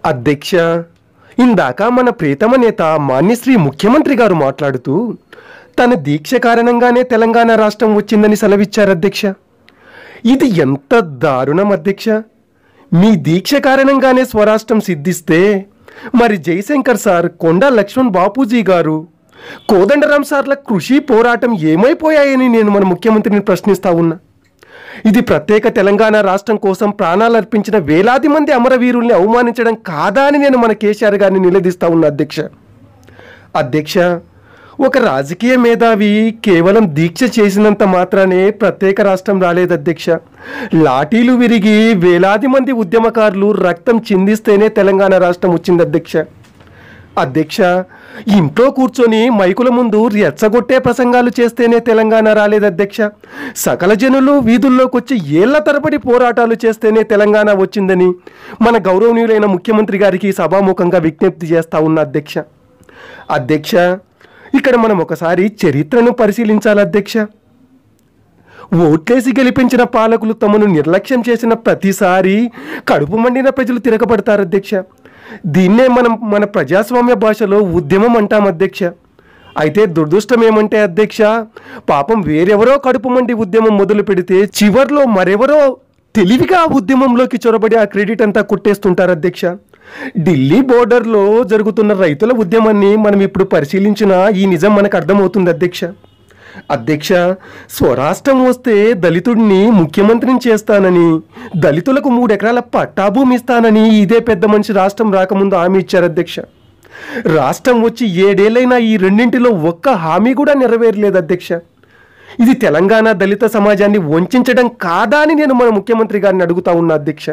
అధ్యక్ష ఇందాక మన ప్రీతమ నేత మాన్యశ్రీ ముఖ్యమంత్రి గారు మాట్లాడుతూ తన దీక్ష కారణంగానే తెలంగాణ రాష్ట్రం వచ్చిందని సెలవిచ్చారు అధ్యక్ష ఇది ఎంత దారుణం అధ్యక్ష మీ దీక్ష కారణంగానే స్వరాష్ట్రం సిద్ధిస్తే మరి జయశంకర్ సార్ కొండా లక్ష్మణ్ బాపూజీ గారు కోదండరాం సార్ల కృషి పోరాటం ఏమైపోయాయని నేను మన ముఖ్యమంత్రిని ప్రశ్నిస్తా ఉన్నా ఇది ప్రత్యేక తెలంగాణ రాష్ట్రం కోసం ప్రాణాలు అర్పించిన వేలాది మంది అమరవీరుల్ని అవమానించడం కాదా అని నేను మన కేసీఆర్ గారిని నిలదీస్తా ఉన్నా అధ్యక్ష అధ్యక్ష ఒక రాజకీయ మేధావి కేవలం దీక్ష చేసినంత మాత్రానే ప్రత్యేక రాష్ట్రం రాలేదు అధ్యక్ష లాఠీలు విరిగి వేలాది మంది ఉద్యమకారులు రక్తం చిందిస్తేనే తెలంగాణ రాష్ట్రం వచ్చింది అధ్యక్ష అధ్యక్ష ఇంట్లో కూర్చొని మైకుల ముందు రెచ్చగొట్టే ప్రసంగాలు చేస్తేనే తెలంగాణ రాలేదు అధ్యక్ష సకల జనులు వీధుల్లోకి వచ్చి ఏళ్ల తరబడి పోరాటాలు చేస్తేనే తెలంగాణ వచ్చిందని మన గౌరవనీయులైన ముఖ్యమంత్రి గారికి సభాముఖంగా విజ్ఞప్తి చేస్తా ఉన్న అధ్యక్ష అధ్యక్ష ఇక్కడ మనం ఒకసారి చరిత్రను పరిశీలించాలి అధ్యక్ష ఓట్లేసి గెలిపించిన పాలకులు తమను నిర్లక్ష్యం చేసిన ప్రతిసారి కడుపు మండిన ప్రజలు తిరగబడతారు అధ్యక్ష దీన్నే మనం మన ప్రజాస్వామ్య భాషలో ఉద్యమం అంటాం అధ్యక్ష అయితే దురదృష్టం ఏమంటే అధ్యక్ష పాపం వేరెవరో కడుపు మండి ఉద్యమం మొదలు పెడితే చివర్లో మరెవరో తెలివిగా ఆ ఉద్యమంలోకి చొరబడి ఆ క్రెడిట్ అంతా కొట్టేస్తుంటారు అధ్యక్ష ఢిల్లీ బోర్డర్లో జరుగుతున్న రైతుల ఉద్యమాన్ని మనం ఇప్పుడు పరిశీలించిన ఈ నిజం మనకు అర్థమవుతుంది అధ్యక్ష అధ్యక్ష స్వరాష్ట్రం వస్తే దళితుడిని ముఖ్యమంత్రిని చేస్తానని దళితులకు మూడు ఎకరాల పట్టాభూమి ఇస్తానని ఇదే పెద్ద మనిషి రాష్ట్రం రాకముందు హామీ ఇచ్చారు అధ్యక్ష రాష్ట్రం వచ్చి ఏడేళ్ళైనా ఈ రెండింటిలో ఒక్క హామీ కూడా నెరవేరలేదు అధ్యక్ష ఇది తెలంగాణ దళిత సమాజాన్ని వంచడం కాదా అని నేను మన ముఖ్యమంత్రి గారిని అడుగుతా ఉన్నా అధ్యక్ష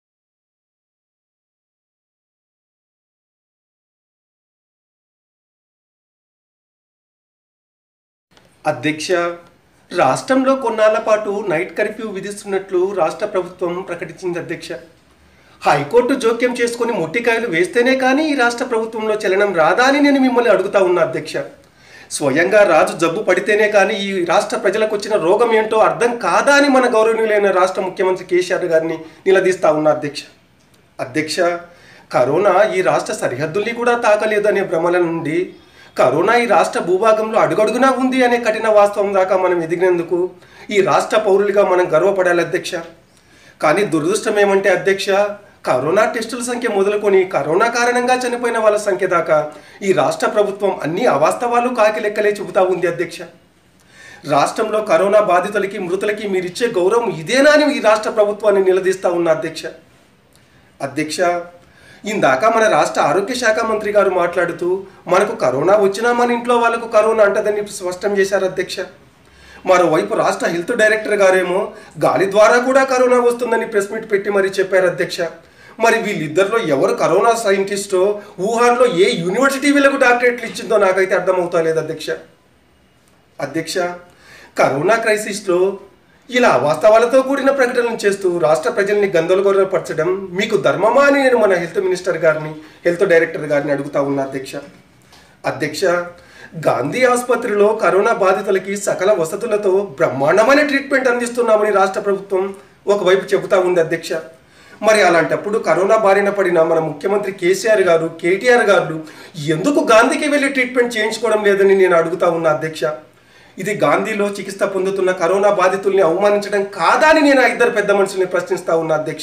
అధ్యక్ష రాష్ట్రంలో కొన్నాళ్ల పాటు నైట్ కర్ఫ్యూ విధిస్తున్నట్లు రాష్ట్ర ప్రభుత్వం ప్రకటించింది అధ్యక్ష హైకోర్టు జోక్యం చేసుకుని మొట్టికాయలు వేస్తేనే కానీ ఈ రాష్ట్ర ప్రభుత్వంలో చలనం రాదా అని నేను మిమ్మల్ని అడుగుతా ఉన్నా అధ్యక్ష స్వయంగా రాజు జబ్బు పడితేనే కానీ ఈ రాష్ట్ర ప్రజలకు వచ్చిన రోగం ఏంటో అర్థం కాదా అని మన గౌరవనీయులైన రాష్ట్ర ముఖ్యమంత్రి కేసీఆర్ గారిని నిలదీస్తా ఉన్నా అధ్యక్ష అధ్యక్ష కరోనా ఈ రాష్ట్ర సరిహద్దుల్ని కూడా తాకలేదనే భ్రమల నుండి కరోనా ఈ రాష్ట్ర భూభాగంలో అడుగడుగునా ఉంది అనే కఠిన వాస్తవం దాకా మనం ఎదిగినందుకు ఈ రాష్ట్ర పౌరులుగా మనం గర్వపడాలి అధ్యక్ష కానీ దురదృష్టం ఏమంటే అధ్యక్ష కరోనా టెస్టుల సంఖ్య మొదలుకొని కరోనా కారణంగా చనిపోయిన వాళ్ళ సంఖ్య దాకా ఈ రాష్ట్ర ప్రభుత్వం అన్ని అవాస్తవాలు కాకి లెక్కలే చెబుతా ఉంది అధ్యక్ష రాష్ట్రంలో కరోనా బాధితులకి మృతులకి మీరిచ్చే గౌరవం ఇదేనా అని ఈ రాష్ట్ర ప్రభుత్వాన్ని నిలదీస్తా ఉన్న అధ్యక్ష అధ్యక్ష ఇందాక మన రాష్ట్ర ఆరోగ్య శాఖ మంత్రి గారు మాట్లాడుతూ మనకు కరోనా వచ్చినా మన ఇంట్లో వాళ్ళకు కరోనా అంటదని స్పష్టం చేశారు అధ్యక్ష మరోవైపు రాష్ట్ర హెల్త్ డైరెక్టర్ గారేమో గాలి ద్వారా కూడా కరోనా వస్తుందని ప్రెస్ మీట్ పెట్టి మరీ చెప్పారు అధ్యక్ష మరి వీళ్ళిద్దరిలో ఎవరు కరోనా సైంటిస్టో వుహాన్లో ఏ యూనివర్సిటీ వీళ్ళకు డాక్టరేట్లు ఇచ్చిందో నాకైతే అర్థమవుతా లేదు అధ్యక్ష అధ్యక్ష కరోనా క్రైసిస్లో ఇలా వాస్తవాలతో కూడిన ప్రకటనలు చేస్తూ రాష్ట్ర ప్రజల్ని గందరగోళపరచడం మీకు ధర్మమా అని నేను మన హెల్త్ మినిస్టర్ గారిని హెల్త్ డైరెక్టర్ గారిని అడుగుతా ఉన్నా అధ్యక్ష అధ్యక్ష గాంధీ ఆసుపత్రిలో కరోనా బాధితులకి సకల వసతులతో బ్రహ్మాండమైన ట్రీట్మెంట్ అందిస్తున్నామని రాష్ట్ర ప్రభుత్వం ఒకవైపు చెబుతా ఉంది అధ్యక్ష మరి అలాంటప్పుడు కరోనా బారిన పడిన మన ముఖ్యమంత్రి కేసీఆర్ గారు కేటీఆర్ గారు ఎందుకు గాంధీకి వెళ్ళి ట్రీట్మెంట్ చేయించుకోవడం లేదని నేను అడుగుతా ఉన్నా అధ్యక్ష ఇది గాంధీలో చికిత్స పొందుతున్న కరోనా బాధితుల్ని అవమానించడం కాదా అని నేను ఆ ఇద్దరు పెద్ద మనుషుల్ని ప్రశ్నిస్తా ఉన్నా అధ్యక్ష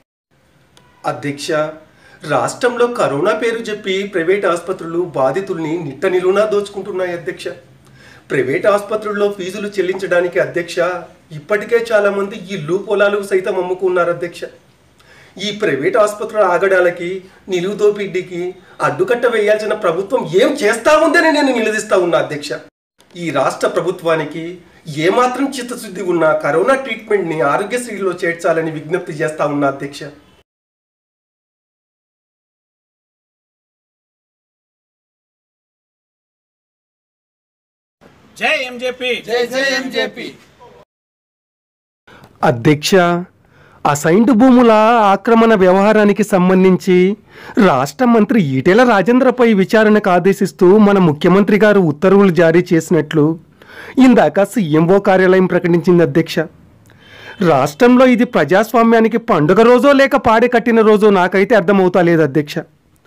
అధ్యక్ష రాష్ట్రంలో కరోనా పేరు చెప్పి ప్రైవేట్ ఆసుపత్రులు బాధితుల్ని నిట్ట నిలువునా దోచుకుంటున్నాయి అధ్యక్ష ప్రైవేట్ ఆసుపత్రుల్లో ఫీజులు చెల్లించడానికి అధ్యక్ష ఇప్పటికే చాలా మంది ఇల్లు పొలాలు సైతం అమ్ముకున్నారు అధ్యక్ష ఈ ప్రైవేట్ ఆసుపత్రుల ఆగడాలకి నిలువు దోపిడీకి అడ్డుకట్ట వేయాల్సిన ప్రభుత్వం ఏం చేస్తా ఉందని నేను నిలదీస్తా ఉన్నా అధ్యక్ష ఈ రాష్ట్ర ప్రభుత్వానికి ఏమాత్రం చిత్తశుద్ధి ఉన్నా కరోనా ట్రీట్మెంట్ని ఆరోగ్యశ్రీలో చేర్చాలని విజ్ఞప్తి చేస్తా ఉన్నా అధ్యక్ష జై ఎంజేపీ జై జై ఎంజేపీ అధ్యక్ష అసైన్డ్ భూముల ఆక్రమణ వ్యవహారానికి సంబంధించి రాష్ట్ర మంత్రి ఈటెల రాజేంద్రపై విచారణకు ఆదేశిస్తూ మన ముఖ్యమంత్రి గారు ఉత్తర్వులు జారీ చేసినట్లు ఇందాక సీఎంఓ కార్యాలయం ప్రకటించింది అధ్యక్ష రాష్ట్రంలో ఇది ప్రజాస్వామ్యానికి పండుగ రోజో లేక పాడి కట్టిన రోజో నాకైతే అర్థమవుతా లేదు అధ్యక్ష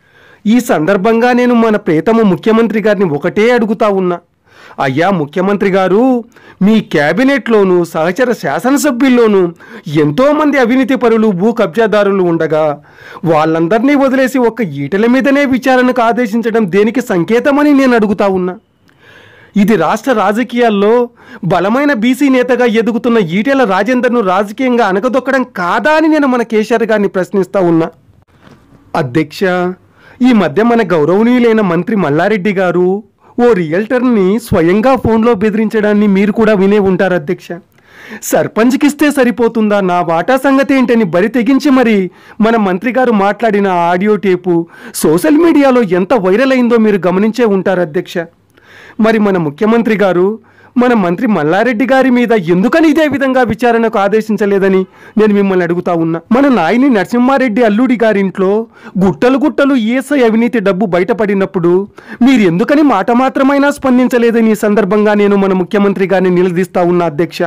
ఈ సందర్భంగా నేను మన ప్రేతము ముఖ్యమంత్రి గారిని ఒకటే అడుగుతా ఉన్నా అయ్యా ముఖ్యమంత్రి గారు మీ క్యాబినెట్లోనూ సహచర శాసనసభ్యుల్లోనూ ఎంతోమంది అవినీతి పరులు భూ కబ్జాదారులు ఉండగా వాళ్ళందరినీ వదిలేసి ఒక్క ఈటల మీదనే విచారణకు ఆదేశించడం దేనికి సంకేతమని నేను అడుగుతా ఉన్నా ఇది రాష్ట్ర రాజకీయాల్లో బలమైన బీసీ నేతగా ఎదుగుతున్న ఈటెల రాజేందర్ను రాజకీయంగా అనగదొక్కడం కాదా అని నేను మన కేసీఆర్ గారిని ప్రశ్నిస్తా ఉన్నా అధ్యక్ష ఈ మధ్య మన గౌరవనీయులైన మంత్రి మల్లారెడ్డి గారు ఓ రియల్టర్ని స్వయంగా ఫోన్లో బెదిరించడాన్ని మీరు కూడా వినే ఉంటారు అధ్యక్ష సర్పంచ్కి ఇస్తే సరిపోతుందా నా వాటా సంగతి ఏంటని బరి తెగించి మరి మన మంత్రి గారు మాట్లాడిన ఆడియో టేపు సోషల్ మీడియాలో ఎంత వైరల్ అయిందో మీరు గమనించే ఉంటారు అధ్యక్ష మరి మన ముఖ్యమంత్రి గారు మన మంత్రి మల్లారెడ్డి గారి మీద ఎందుకని ఇదే విధంగా విచారణకు ఆదేశించలేదని నేను మిమ్మల్ని అడుగుతా ఉన్నా మన నాయని నరసింహారెడ్డి అల్లుడి గారింట్లో గుట్టలు గుట్టలు ఈఎస్ఐ అవినీతి డబ్బు బయటపడినప్పుడు మీరు ఎందుకని మాట మాత్రమైనా స్పందించలేదని ఈ సందర్భంగా నేను మన ముఖ్యమంత్రి గారిని నిలదీస్తా ఉన్నా అధ్యక్ష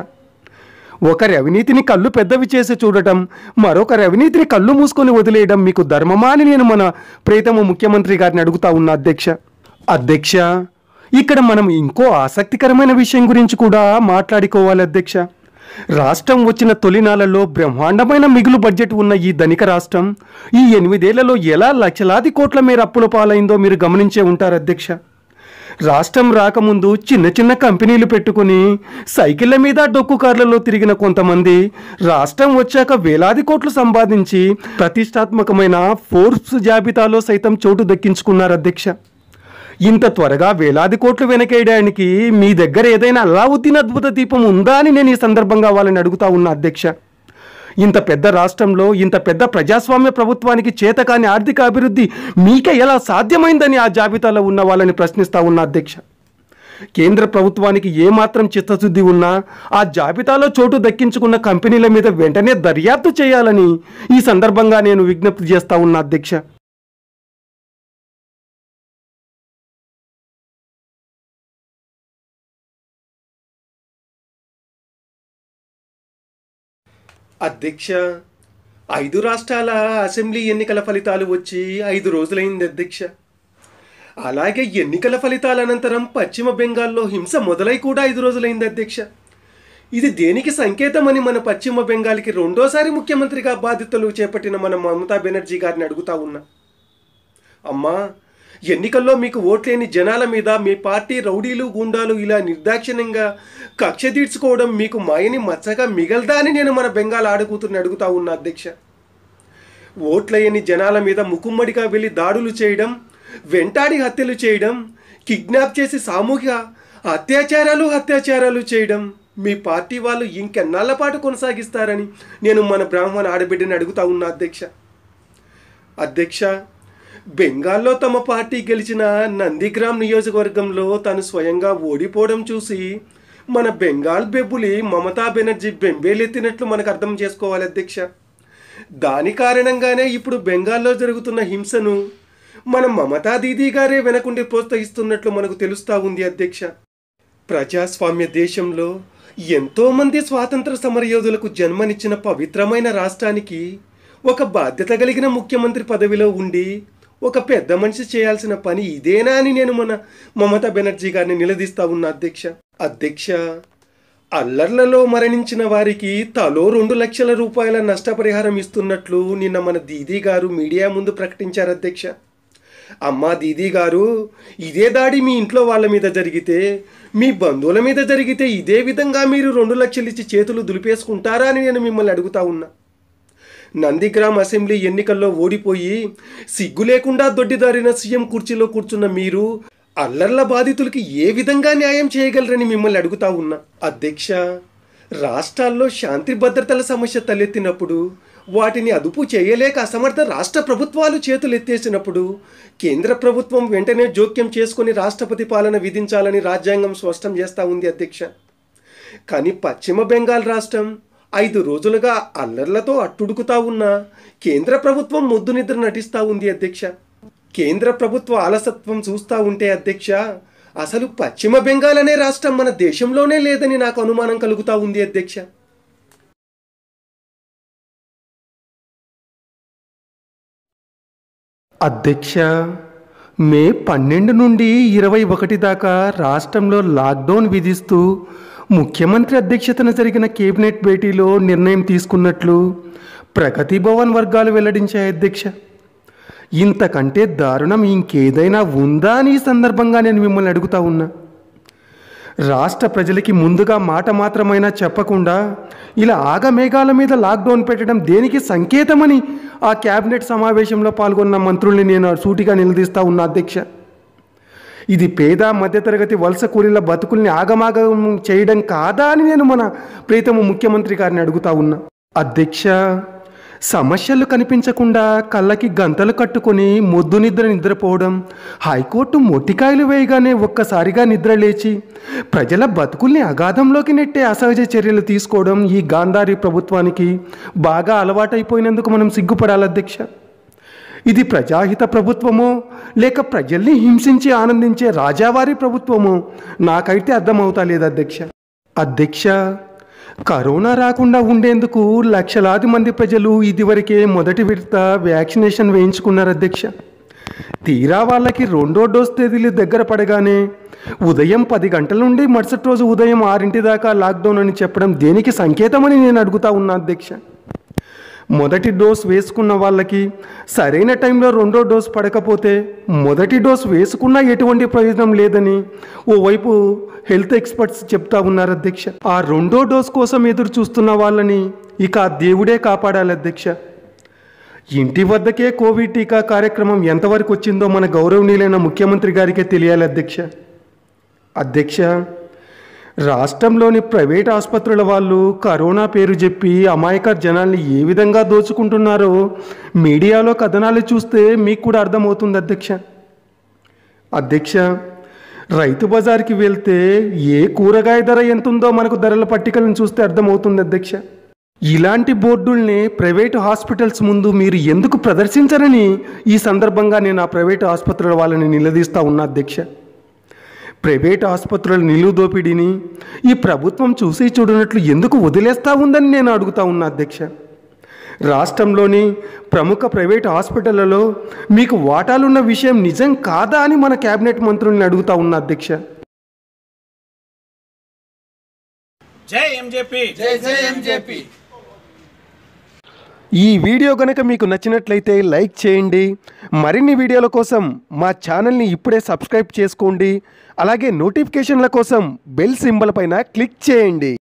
ఒకరి అవినీతిని కళ్ళు పెద్దవి చేసి చూడటం మరొకరి అవినీతిని కళ్ళు మూసుకొని వదిలేయడం మీకు ధర్మమా అని నేను మన ప్రీతమ ముఖ్యమంత్రి గారిని అడుగుతా ఉన్నా అధ్యక్ష అధ్యక్ష ఇక్కడ మనం ఇంకో ఆసక్తికరమైన విషయం గురించి కూడా మాట్లాడుకోవాలి అధ్యక్ష రాష్ట్రం వచ్చిన తొలినాళ్లలో బ్రహ్మాండమైన మిగులు బడ్జెట్ ఉన్న ఈ ధనిక రాష్ట్రం ఈ ఎనిమిదేళ్లలో ఎలా లక్షలాది కోట్ల మేర అప్పుల పాలైందో మీరు గమనించే ఉంటారు అధ్యక్ష రాష్ట్రం రాకముందు చిన్న చిన్న కంపెనీలు పెట్టుకుని సైకిళ్ళ మీద డొక్కు కార్లలో తిరిగిన కొంతమంది రాష్ట్రం వచ్చాక వేలాది కోట్లు సంపాదించి ప్రతిష్టాత్మకమైన ఫోర్బ్స్ జాబితాలో సైతం చోటు దక్కించుకున్నారు అధ్యక్ష ఇంత త్వరగా వేలాది కోట్లు వెనకేయడానికి మీ దగ్గర ఏదైనా అల్లావుద్దీన్ అద్భుత దీపం ఉందా అని నేను ఈ సందర్భంగా వాళ్ళని అడుగుతా ఉన్నా అధ్యక్ష ఇంత పెద్ద రాష్ట్రంలో ఇంత పెద్ద ప్రజాస్వామ్య ప్రభుత్వానికి చేతకాని ఆర్థిక అభివృద్ధి మీకే ఎలా సాధ్యమైందని ఆ జాబితాలో ఉన్న వాళ్ళని ప్రశ్నిస్తా ఉన్నా అధ్యక్ష కేంద్ర ప్రభుత్వానికి ఏమాత్రం చిత్తశుద్ధి ఉన్నా ఆ జాబితాలో చోటు దక్కించుకున్న కంపెనీల మీద వెంటనే దర్యాప్తు చేయాలని ఈ సందర్భంగా నేను విజ్ఞప్తి చేస్తా ఉన్నా అధ్యక్ష అధ్యక్ష ఐదు రాష్ట్రాల అసెంబ్లీ ఎన్నికల ఫలితాలు వచ్చి ఐదు రోజులైంది అధ్యక్ష అలాగే ఎన్నికల ఫలితాల అనంతరం పశ్చిమ బెంగాల్లో హింస మొదలై కూడా ఐదు రోజులైంది అధ్యక్ష ఇది దేనికి సంకేతమని మన పశ్చిమ బెంగాల్కి రెండోసారి ముఖ్యమంత్రిగా బాధ్యతలు చేపట్టిన మన మమతా బెనర్జీ గారిని అడుగుతా ఉన్నా అమ్మా ఎన్నికల్లో మీకు ఓట్లేని జనాల మీద మీ పార్టీ రౌడీలు గుండాలు ఇలా నిర్దాక్షిణ్యంగా కక్ష తీర్చుకోవడం మీకు మాయని మచ్చగా మిగలదా అని నేను మన బెంగాల్ ఆడకూతుర్ని అడుగుతా ఉన్నా అధ్యక్ష ఓట్లేయని జనాల మీద ముకుమ్మడిగా వెళ్ళి దాడులు చేయడం వెంటాడి హత్యలు చేయడం కిడ్నాప్ చేసి సామూహిక అత్యాచారాలు అత్యాచారాలు చేయడం మీ పార్టీ వాళ్ళు ఇంకెన్నాళ్ల పాటు కొనసాగిస్తారని నేను మన బ్రాహ్మణ ఆడబిడ్డని అడుగుతా ఉన్నా అధ్యక్ష అధ్యక్ష బెంగాల్లో తమ పార్టీ గెలిచిన నందిగ్రామ్ నియోజకవర్గంలో తను స్వయంగా ఓడిపోవడం చూసి మన బెంగాల్ బెబ్బులి మమతా బెనర్జీ బెంబేలెత్తినట్లు మనకు అర్థం చేసుకోవాలి అధ్యక్ష దాని కారణంగానే ఇప్పుడు బెంగాల్లో జరుగుతున్న హింసను మన మమతా దీదీ గారే వెనకుండి ప్రోత్సహిస్తున్నట్లు మనకు తెలుస్తా ఉంది అధ్యక్ష ప్రజాస్వామ్య దేశంలో ఎంతోమంది స్వాతంత్ర సమరయోధులకు జన్మనిచ్చిన పవిత్రమైన రాష్ట్రానికి ఒక బాధ్యత కలిగిన ముఖ్యమంత్రి పదవిలో ఉండి ఒక పెద్ద మనిషి చేయాల్సిన పని ఇదేనా అని నేను మన మమతా బెనర్జీ గారిని నిలదీస్తా ఉన్న అధ్యక్ష అధ్యక్ష అల్లర్లలో మరణించిన వారికి తలో రెండు లక్షల రూపాయల నష్టపరిహారం ఇస్తున్నట్లు నిన్న మన దీదీ గారు మీడియా ముందు ప్రకటించారు అధ్యక్ష అమ్మా దీదీ గారు ఇదే దాడి మీ ఇంట్లో వాళ్ళ మీద జరిగితే మీ బంధువుల మీద జరిగితే ఇదే విధంగా మీరు రెండు లక్షలు ఇచ్చి చేతులు దులిపేసుకుంటారా అని నేను మిమ్మల్ని అడుగుతా ఉన్నా నందిగ్రామ్ అసెంబ్లీ ఎన్నికల్లో ఓడిపోయి సిగ్గు లేకుండా దొడ్డిదారిన సీఎం కుర్చీలో కూర్చున్న మీరు అల్లర్ల బాధితులకి ఏ విధంగా న్యాయం చేయగలరని మిమ్మల్ని అడుగుతా ఉన్నా అధ్యక్ష రాష్ట్రాల్లో శాంతి భద్రతల సమస్య తలెత్తినప్పుడు వాటిని అదుపు చేయలేక అసమర్థ రాష్ట్ర ప్రభుత్వాలు చేతులు ఎత్తేసినప్పుడు కేంద్ర ప్రభుత్వం వెంటనే జోక్యం చేసుకుని రాష్ట్రపతి పాలన విధించాలని రాజ్యాంగం స్పష్టం చేస్తూ ఉంది అధ్యక్ష కానీ పశ్చిమ బెంగాల్ రాష్ట్రం ఐదు రోజులుగా అల్లర్లతో అట్టుడుకుతా ఉన్న కేంద్ర ప్రభుత్వం ముద్దు నిద్ర నటిస్తూ ఉంది అధ్యక్ష కేంద్ర ప్రభుత్వ అలసత్వం చూస్తూ ఉంటే అధ్యక్ష అసలు పశ్చిమ బెంగాల్ అనే రాష్ట్రం మన దేశంలోనే లేదని నాకు అనుమానం కలుగుతా ఉంది అధ్యక్ష అధ్యక్ష మే పన్నెండు నుండి ఇరవై ఒకటి దాకా రాష్ట్రంలో లాక్డౌన్ విధిస్తూ ముఖ్యమంత్రి అధ్యక్షతన జరిగిన కేబినెట్ భేటీలో నిర్ణయం తీసుకున్నట్లు ప్రగతి భవన్ వర్గాలు వెల్లడించాయి అధ్యక్ష ఇంతకంటే దారుణం ఇంకేదైనా ఉందా అని ఈ సందర్భంగా నేను మిమ్మల్ని అడుగుతా ఉన్నా రాష్ట్ర ప్రజలకి ముందుగా మాట మాత్రమైనా చెప్పకుండా ఇలా ఆగమేఘాల మీద లాక్డౌన్ పెట్టడం దేనికి సంకేతమని ఆ కేబినెట్ సమావేశంలో పాల్గొన్న మంత్రుల్ని నేను సూటిగా నిలదీస్తా ఉన్నా అధ్యక్ష ఇది పేద మధ్యతరగతి వలస కూలీల బతుకుల్ని ఆగమాగం చేయడం కాదా అని నేను మన ప్రీతమ ముఖ్యమంత్రి గారిని అడుగుతా ఉన్నా అధ్యక్ష సమస్యలు కనిపించకుండా కళ్ళకి గంతలు కట్టుకొని మొద్దు నిద్ర నిద్రపోవడం హైకోర్టు మొట్టికాయలు వేయగానే ఒక్కసారిగా నిద్ర లేచి ప్రజల బతుకుల్ని అగాధంలోకి నెట్టే అసహజ చర్యలు తీసుకోవడం ఈ గాంధారి ప్రభుత్వానికి బాగా అలవాటైపోయినందుకు మనం సిగ్గుపడాలి అధ్యక్ష ఇది ప్రజాహిత ప్రభుత్వమో లేక ప్రజల్ని హింసించి ఆనందించే రాజావారి ప్రభుత్వమో నాకైతే అర్థమవుతా లేదు అధ్యక్ష అధ్యక్ష కరోనా రాకుండా ఉండేందుకు లక్షలాది మంది ప్రజలు ఇదివరకే మొదటి విడత వ్యాక్సినేషన్ వేయించుకున్నారు అధ్యక్ష తీరా వాళ్ళకి రెండో డోస్ తేదీలు దగ్గర పడగానే ఉదయం పది గంటల నుండి మరుసటి రోజు ఉదయం ఆరింటి దాకా లాక్డౌన్ అని చెప్పడం దేనికి సంకేతమని నేను అడుగుతా ఉన్నా అధ్యక్ష మొదటి డోస్ వేసుకున్న వాళ్ళకి సరైన టైంలో రెండో డోస్ పడకపోతే మొదటి డోస్ వేసుకున్నా ఎటువంటి ప్రయోజనం లేదని ఓవైపు హెల్త్ ఎక్స్పర్ట్స్ చెప్తా ఉన్నారు అధ్యక్ష ఆ రెండో డోస్ కోసం ఎదురు చూస్తున్న వాళ్ళని ఇక ఆ దేవుడే కాపాడాలి అధ్యక్ష ఇంటి వద్దకే కోవిడ్ టీకా కార్యక్రమం ఎంతవరకు వచ్చిందో మన గౌరవనీయులైన ముఖ్యమంత్రి గారికే తెలియాలి అధ్యక్ష అధ్యక్ష రాష్ట్రంలోని ప్రైవేట్ ఆసుపత్రుల వాళ్ళు కరోనా పేరు చెప్పి అమాయక జనాల్ని ఏ విధంగా దోచుకుంటున్నారో మీడియాలో కథనాలు చూస్తే మీకు కూడా అర్థమవుతుంది అధ్యక్ష అధ్యక్ష రైతు బజార్కి వెళ్తే ఏ కూరగాయ ధర ఎంత ఉందో మనకు ధరల పట్టికలను చూస్తే అర్థమవుతుంది అధ్యక్ష ఇలాంటి బోర్డుల్ని ప్రైవేటు హాస్పిటల్స్ ముందు మీరు ఎందుకు ప్రదర్శించరని ఈ సందర్భంగా నేను ఆ ప్రైవేటు ఆసుపత్రుల వాళ్ళని నిలదీస్తా ఉన్నా అధ్యక్ష ప్రైవేట్ ఆసుపత్రుల నిలువు దోపిడీని ఈ ప్రభుత్వం చూసి చూడనట్లు ఎందుకు వదిలేస్తా ఉందని నేను అడుగుతా ఉన్నా అధ్యక్ష రాష్ట్రంలోని ప్రముఖ ప్రైవేట్ హాస్పిటళ్లలో మీకు వాటాలున్న విషయం నిజం కాదా అని మన కేబినెట్ మంత్రుల్ని అడుగుతా ఉన్నా అధ్యక్ష జై ఎంజేపీ జై జై ఎంజేపీ ఈ వీడియో కనుక మీకు నచ్చినట్లయితే లైక్ చేయండి మరిన్ని వీడియోల కోసం మా ఛానల్ని ఇప్పుడే సబ్స్క్రైబ్ చేసుకోండి అలాగే నోటిఫికేషన్ల కోసం బెల్ సింబల్ పైన క్లిక్ చేయండి